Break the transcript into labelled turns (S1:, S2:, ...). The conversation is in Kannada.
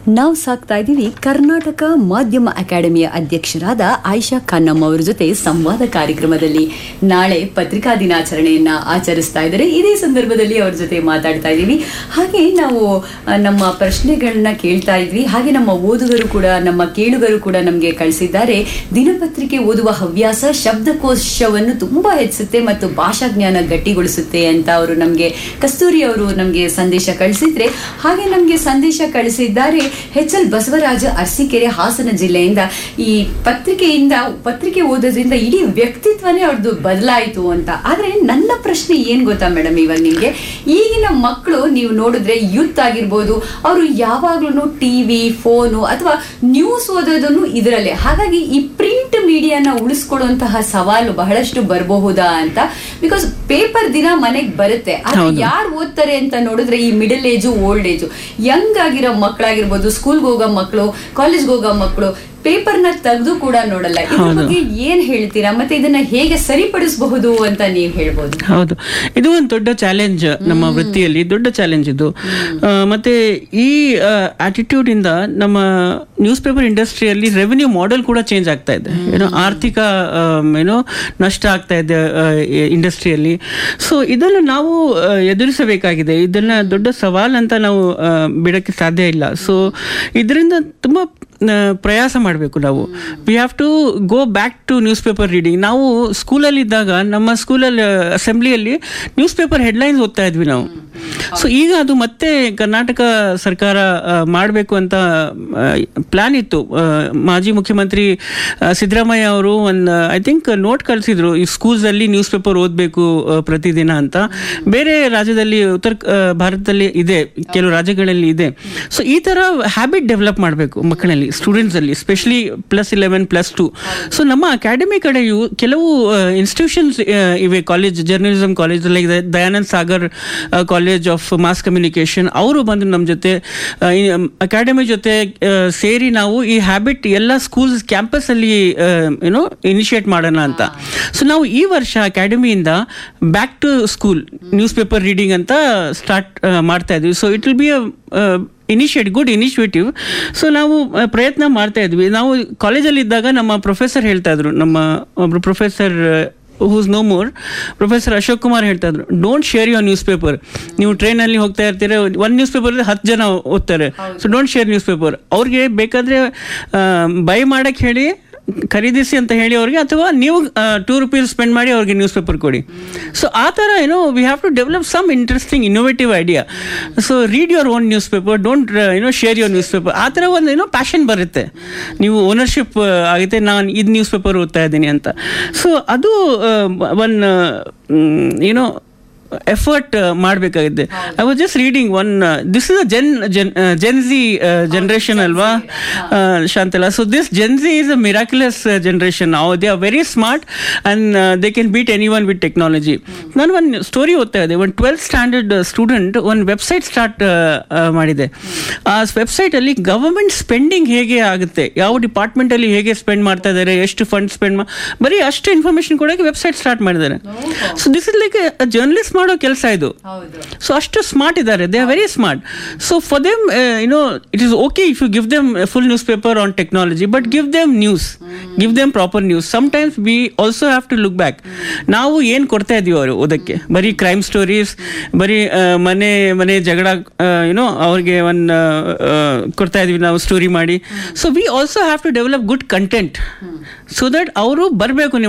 S1: ನಾವು ಸಾಕ್ತಾ ಇದ್ದೀವಿ ಕರ್ನಾಟಕ ಮಾಧ್ಯಮ ಅಕಾಡೆಮಿಯ ಅಧ್ಯಕ್ಷರಾದ ಆಯಿಷಾ ಖಾನಮ್ ಅವರ ಜೊತೆ ಸಂವಾದ ಕಾರ್ಯಕ್ರಮದಲ್ಲಿ ನಾಳೆ ಪತ್ರಿಕಾ ದಿನಾಚರಣೆಯನ್ನ ಆಚರಿಸ್ತಾ ಇದ್ದಾರೆ ಇದೇ ಸಂದರ್ಭದಲ್ಲಿ ಅವ್ರ ಜೊತೆ ಮಾತಾಡ್ತಾ ಇದ್ದೀವಿ ಹಾಗೆ ನಾವು ಆ, ನಮ್ಮ ಪ್ರಶ್ನೆಗಳನ್ನ ಕೇಳ್ತಾ ಇದ್ವಿ ಹಾಗೆ ನಮ್ಮ ಓದುಗರು ಕೂಡ ನಮ್ಮ ಕೇಳುಗರು ಕೂಡ ನಮಗೆ ಕಳಿಸಿದ್ದಾರೆ ದಿನಪತ್ರಿಕೆ ಓದುವ ಹವ್ಯಾಸ ಶಬ್ದಕೋಶವನ್ನು ತುಂಬಾ ಹೆಚ್ಚಿಸುತ್ತೆ ಮತ್ತು ಭಾಷಾ ಜ್ಞಾನ ಗಟ್ಟಿಗೊಳಿಸುತ್ತೆ ಅಂತ ಅವರು ನಮಗೆ ಕಸ್ತೂರಿ ಅವರು ನಮಗೆ ಸಂದೇಶ ಕಳಿಸಿದ್ರೆ ಹಾಗೆ ನಮಗೆ ಸಂದೇಶ ಕಳಿಸಿದ್ದಾರೆ ಎಚ್ ಎಲ್ ಬಸವರಾಜ ಅರಸೀಕೆರೆ ಹಾಸನ ಜಿಲ್ಲೆಯಿಂದ ಈ ಪತ್ರಿಕೆಯಿಂದ ಪತ್ರಿಕೆ ಓದೋದ್ರಿಂದ ಇಡೀ ವ್ಯಕ್ತಿತ್ವನೇ ಅವ್ರದ್ದು ಬದಲಾಯಿತು ಅಂತ ಆದ್ರೆ ನನ್ನ ಪ್ರಶ್ನೆ ಏನ್ ಗೊತ್ತಾ ಮೇಡಮ್ ಇವಾಗ ನಿಮ್ಗೆ ಈಗಿನ ಮಕ್ಕಳು ನೀವು ನೋಡಿದ್ರೆ ಯೂತ್ ಆಗಿರ್ಬೋದು ಅವರು ಯಾವಾಗ್ಲೂ ಟಿವಿ ಫೋನು ಅಥವಾ ನ್ಯೂಸ್ ಓದೋದನ್ನು ಇದರಲ್ಲೇ ಹಾಗಾಗಿ ಈ ಪ್ರಿಂಟ್ ಮೀಡಿಯಾನ ಉಳಿಸ್ಕೊಳ್ಳುವಂತಹ ಸವಾಲು ಬಹಳಷ್ಟು ಬರಬಹುದಾ ಅಂತ ಬಿಕಾಸ್ ಪೇಪರ್ ದಿನ ಮನೆಗೆ ಬರುತ್ತೆ ಆದ್ರೆ
S2: ಹೌದು.
S1: ಯಾರು ಓದ್ತಾರೆ ಅಂತ ನೋಡಿದ್ರೆ ಈ middle age old age young ಆಗಿರೋ ಮಕ್ಕಳಾಗಿರ್ಬೋದು ಸ್ಕೂಲ್ಗೆ ಹೋಗೋ ಮಕ್ಕಳು ಕಾಲೇಜ್ಗೆ ಹೋಗೋ ಮಕ್ಕಳು ಪೇಪರ್ನ ತೆಗೆದು ಕೂಡ ನೋಡಲ್ಲ ಇದ್ರ
S2: ಹೌದು.
S1: ಬಗ್ಗೆ ಏನ್ ಹೇಳ್ತೀರಾ ಮತ್ತೆ ಇದನ್ನ ಹೇಗೆ ಸರಿಪಡಿಸಬಹುದು ಅಂತ ನೀವು ಹೇಳ್ಬೋದು
S2: ಹೌದು ಇದು ಒಂದು ದೊಡ್ಡ ಚಾಲೆಂಜ್ ನಮ್ಮ ವೃತ್ತಿಯಲ್ಲಿ ದೊಡ್ಡ ಚಾಲೆಂಜ್ ಇದು ಆ, ಮತ್ತೆ ಈ ಆಟಿಟ್ಯೂಡ್ ಇಂದ ನಮ್ಮ ನ್ಯೂಸ್ ಪೇಪರ್ ಇಂಡಸ್ಟ್ರಿಯಲ್ಲಿ ರೆವೆನ್ಯೂ ಮಾಡೆಲ್ ಕೂಡ ಚೇಂಜ್ ಆಗ್ತಾ ಇದೆ ಏನೋ ಆರ್ಥಿಕ ಆಮ್, ಏನೋ ನಷ್ಟ ಆಗ್ತಾ ಇದೆ ಇಂಡಸ್ಟ್ರಿಯಲ್ಲಿ ಸೊ ಇದನ್ನು ನಾವು ಆ, ಎದುರಿಸಬೇಕಾಗಿದೆ ಇದನ್ನ ದೊಡ್ಡ ಸವಾಲ್ ಅಂತ ನಾವು ಆ, ಬಿಡಕ್ಕೆ ಸಾಧ್ಯ ಇಲ್ಲ ಸೊ ಇದರಿಂದ ತುಂಬಾ ಆ, ಪ್ರಯಾಸ ಮಾಡಬೇಕು ನಾವು we have to go back to newspaper reading ನಾವು ಸ್ಕೂಲಲ್ಲಿ ಇದ್ದಾಗ ನಮ್ಮ ಸ್ಕೂಲಲ್ಲಿ ಅಸೆಂಬ್ಲಿಯಲ್ಲಿ ನ್ಯೂಸ್ ಪೇಪರ್ ಹೆಡ್ಲೈನ್ಸ್ ಓದ್ತಾ ಇದ್ವಿ ನಾವು ಸೊ ಈಗ ಅದು ಮತ್ತೆ ಕರ್ನಾಟಕ ಸರ್ಕಾರ ಮಾಡಬೇಕು ಅಂತ ಪ್ಲಾನ್ ಇತ್ತು ಆ, ಮಾಜಿ ಮುಖ್ಯಮಂತ್ರಿ ಆ, ಸಿದ್ದರಾಮಯ್ಯ ಅವರು ಒಂದು ಐ ಥಿಂಕ್ ನೋಟ್ ಕಳಿಸಿದ್ರು ಈ ಸ್ಕೂಲ್ಸ್ ಅಲ್ಲಿ ನ್ಯೂಸ್ ಪೇಪರ್ ಓದಬೇಕು ಪ್ರತಿದಿನ ಅಂತ ಬೇರೆ ರಾಜ್ಯದಲ್ಲಿ ಉತ್ತರ ಆ, ಭಾರತದಲ್ಲಿ ಇದೆ ಕೆಲವು ರಾಜ್ಯಗಳಲ್ಲಿ ಇದೆ ಸೊ ಈ ತರ ಹ್ಯಾಬಿಟ್ ಡೆವಲಪ್ ಮಾಡಬೇಕು ಮಕ್ಕಳಲ್ಲಿ ಸ್ಟೂಡೆಂಟ್ಸ್ ಅಲ್ಲಿ specially plus eleven plus two so ನಮ್ಮ ಅಕಾಡೆಮಿ ಕಡೆಯೂ ಕೆಲವು ಇನ್ಸ್ಟಿಟ್ಯೂಷನ್ಸ್ ಇವೆ college journalism college like Dayanand Sagar college of mass communication ಅವರು ಬಂದು ನಮ್ಮ ಜೊತೆ ಅಕಾಡೆಮಿ ಜೊತೆ ಆ, ಸೇರಿ ನಾವು ಈ ಹ್ಯಾಬಿಟ್ ಎಲ್ಲ ಸ್ಕೂಲ್ಸ್ ಕ್ಯಾಂಪಸ್ ಅಲ್ಲಿ ಏನೋ ಇನಿಷಿಯೇಟ್ ಮಾಡೋಣ ಅಂತ ಸೊ ನಾವು ಈ ವರ್ಷ ಅಕಾಡೆಮಿಯಿಂದ back to school newspaper reading ಅಂತ ಸ್ಟಾರ್ಟ್ ಮಾಡ್ತಾ ಇದ್ವಿ so it will be initiate good initiative so ನಾವು ಆ, ಪ್ರಯತ್ನ ಮಾಡ್ತಾ ಇದ್ವಿ ನಾವು ಕಾಲೇಜಲ್ಲಿ ಇದ್ದಾಗ ನಮ್ಮ ಪ್ರೊಫೆಸರ್ ಹೇಳ್ತಾ ಇದ್ರು ನಮ್ಮ ಒಬ್ರು professor who's no more professor Ashok Kumar ಹೇಳ್ತಾ ಇದ್ರು don't share your newspaper ನೀವು ಟ್ರೈನಲ್ಲಿ ಹೋಗ್ತಾ ಇರ್ತೀರ ಒಂದು ನ್ಯೂಸ್ ಪೇಪರ್ ಹತ್ತು ಜನ ಓದ್ತಾರೆ so don't share newspaper ಅವ್ರಿಗೆ ಬೇಕಾದ್ರೆ ಬೈ ಮಾಡಕ್ಕೆ ಹೇಳಿ ಖರೀದಿಸಿ ಅಂತ ಹೇಳಿ ಅವ್ರಿಗೆ ಅಥವಾ ನೀವು ಟೂ ರುಪೀಸ್ ಸ್ಪೆಂಡ್ ಮಾಡಿ ಅವ್ರಿಗೆ ನ್ಯೂಸ್ ಪೇಪರ್ ಕೊಡಿ ಸೊ ಆ ಥರ ಏನೋ we have to develop some interesting innovative idea so read your own newspaper don't ಏನೋ ಶೇರ್ ಯುವರ್ ನ್ಯೂಸ್ ಪೇಪರ್ ಆ ಥರ ಒಂದು ಏನೋ ಪ್ಯಾಷನ್ ಬರುತ್ತೆ ನೀವು ಓನರ್ಶಿಪ್ ಆಗುತ್ತೆ ನಾನು ಇದು ನ್ಯೂಸ್ ಪೇಪರ್ ಓದ್ತಾ ಇದ್ದೀನಿ ಅಂತ ಸೊ ಅದು ಒನ್ ಏನೋ ಎಫರ್ಟ್ ಮಾಡಬೇಕಾಗಿದೆ I was just reading one this is a gen gen Z generation ಅಲ್ವಾ Shantala so this gen Z is a miraculous generation ನಾವು they are very smart and they can beat anyone with technology ನಾನು ಒಂದು ಸ್ಟೋರಿ ಓದ್ತಾ ಇದ್ದೆ ಒಂದು ಟ್ವೆಲ್ತ್ ಸ್ಟ್ಯಾಂಡರ್ಡ್ ಸ್ಟೂಡೆಂಟ್ ಒಂದು ವೆಬ್ಸೈಟ್ ಸ್ಟಾರ್ಟ್ ಮಾಡಿದೆ ಆ ವೆಬ್ಸೈಟಲ್ಲಿ ಗವರ್ಮೆಂಟ್ ಸ್ಪೆಂಡಿಂಗ್ ಹೇಗೆ ಆಗುತ್ತೆ ಯಾವ ಡಿಪಾರ್ಟ್ಮೆಂಟಲ್ಲಿ ಹೇಗೆ ಸ್ಪೆಂಡ್ ಮಾಡ್ತಾ ಇದ್ದಾರೆ ಎಷ್ಟು ಫಂಡ್ ಸ್ಪೆಂಡ್ ಮಾ ಬರೀ ಅಷ್ಟು ಇನ್ಫಾರ್ಮೇಶನ್ ಕೊಡೋಕೆ ವೆಬ್ಸೈಟ್ ಸ್ಟಾರ್ಟ್ ಮಾಡಿದ್ದಾರೆ so this is like journalist ಮಾಡೋ ಕೆಲಸ ಇದು
S1: ಹೌದು
S2: ಸೊ ಅಷ್ಟು ಸ್ಮಾರ್ಟ್ ಇದ್ದಾರೆ they are very smart so for them you know it is okay if you give them full newspaper on technology but give them news give them proper news sometimes we also have to look back ನಾವು ಏನು ಕೊಡ್ತಾ ಇದೀವಿ ಅವರು ಓದಕ್ಕೆ ಬರೀ ಕ್ರೈಮ್ ಸ್ಟೋರೀಸ್ ಬರೀ ಆ, ಮನೆ ಮನೆ ಜಗಳ ಯುನೋ ಅವ್ರಿಗೆ ಒಂದು ಕೊಡ್ತಾ ಇದೀವಿ ನಾವು ಸ್ಟೋರಿ ಮಾಡಿ so we also have to develop good content so that ಅವರು ಬರಬೇಕು